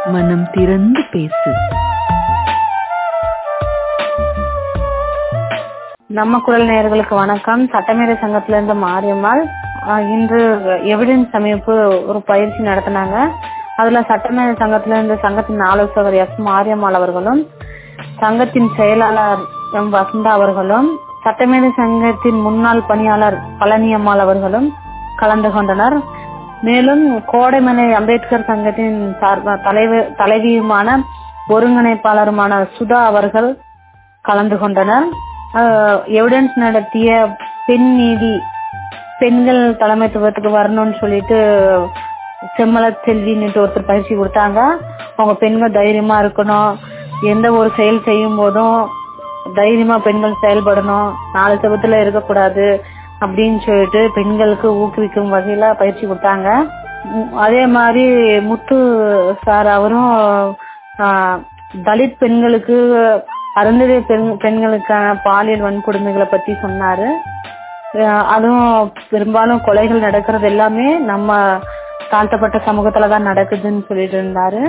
மனம் திறந்து பேசு நம்ம குரல் நேயர்களுக்கு வணக்கம் சட்டமேதை சங்கத்துல இருந்து மாரியம்மாள் ஆஹ் இன்று எவிடன்ஸ் அமைப்பு ஒரு பயிற்சி நடத்தினாங்க அதுல சட்டமேதை சங்கத்துல இருந்து சங்கத்தின் ஆலோசகர் எஸ் மாரியம்மாள் அவர்களும் சங்கத்தின் செயலாளர் எம் வசந்தா அவர்களும் சட்டமேதை சங்கத்தின் முன்னாள் பணியாளர் பழனியம்மாள் அவர்களும் கலந்து கொண்டனர் மேலும் கோடைமலை அம்பேத்கர் சங்கத்தின் சார்ப தலைவர் தலைவியுமான ஒருங்கிணைப்பாளருமான சுதா அவர்கள் கலந்து கொண்டனர் எவிடன்ஸ் நடத்திய பெண் நீதி பெண்கள் தலைமைத்துவத்துக்கு வரணும்னு சொல்லிட்டு செம்மல செல்வின்னுட்டு ஒருத்தர் பயிற்சி கொடுத்தாங்க அவங்க பெண்கள் தைரியமா இருக்கணும் எந்த ஒரு செயல் செய்யும் போதும் தைரியமா பெண்கள் செயல்படணும் நாலு செவத்துல இருக்கக்கூடாது அப்படின்னு சொல்லிட்டு பெண்களுக்கு ஊக்குவிக்கும் வகையில பயிற்சி கொடுத்தாங்க உம் அதே மாதிரி முத்து சார் அவரும் ஆஹ், தலித் பெண்களுக்கு அருந்ததி பெண் பெண்களுக்கான பாலியல் வன்கொடுமைகளை பத்தி சொன்னாரு அஹ் அதுவும் பெரும்பாலும் கொலைகள் நடக்கிறது எல்லாமே நம்ம தாழ்த்தப்பட்ட சமூகத்துல தான் நடக்குதுன்னு சொல்லிட்டு இருந்தாரு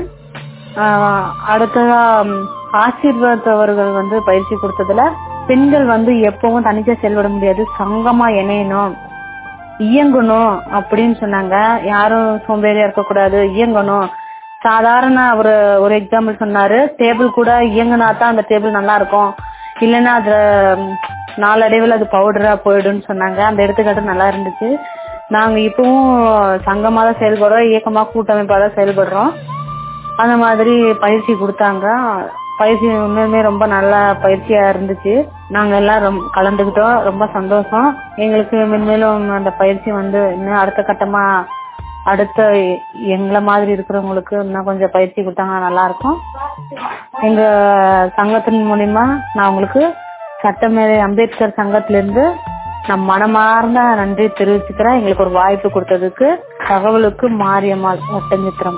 ஆஹ் அடுத்ததா ம், ஆசீர்வாத் அவர்கள் வந்து பயிற்சி கொடுத்ததுல பெண்கள் வந்து எப்பவும் தனிச்சா செயல்பட முடியாது சங்கமா இணையணும் இயங்கணும் அப்படின்னு சொன்னாங்க யாரும் சோம்பேறியா இருக்கக்கூடாது இயங்கணும் சாதாரண ஒரு ஒரு எக்ஸாம்பிள் சொன்னாரு டேபிள் கூட இயங்கினா தான் அந்த டேபிள் நல்லா இருக்கும் இல்லைன்னா அதுல ம், நாளடைவில் அது பவுடரா போயிடும்னு சொன்னாங்க அந்த எடுத்துக்காட்டு நல்லா இருந்துச்சு நாங்க இப்பவும் சங்கமா தான் செயல்படுறோம் இயக்கமா கூட்டமைப்பா தான் செயல்படுறோம் அந்த மாதிரி பயிற்சி கொடுத்தாங்க பயிற்சி உண்மையுமே ரொம்ப நல்ல பயிற்சியா இருந்துச்சு நாங்க எல்லாம் ரொம்ப கலந்துக்கிட்டோம் ரொம்ப சந்தோஷம் எங்களுக்கு மென்மேலும் அந்த பயிற்சி வந்து இன்னும் அடுத்த கட்டமா அடுத்த எ- எங்களை மாதிரி இருக்கிறவங்களுக்கு இன்னும் கொஞ்சம் பயிற்சி கொடுத்தாங்கன்னா நல்லா இருக்கும் எங்க சங்கத்தின் மூலியமா நான் உங்களுக்கு சட்டமேதை அம்பேத்கர் சங்கத்துல இருந்து நான் மனமார்ந்த நன்றி தெரிவிச்சுக்கிறேன் எங்களுக்கு ஒரு வாய்ப்பு கொடுத்ததுக்கு தகவலுக்கு மாரியம்மாள் ஒட்டஞ்சித்திரம்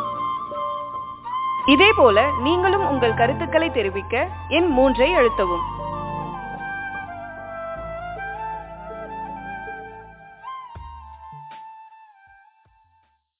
இதேபோல நீங்களும் உங்கள் கருத்துக்களை தெரிவிக்க எண் மூன்றை அழுத்தவும்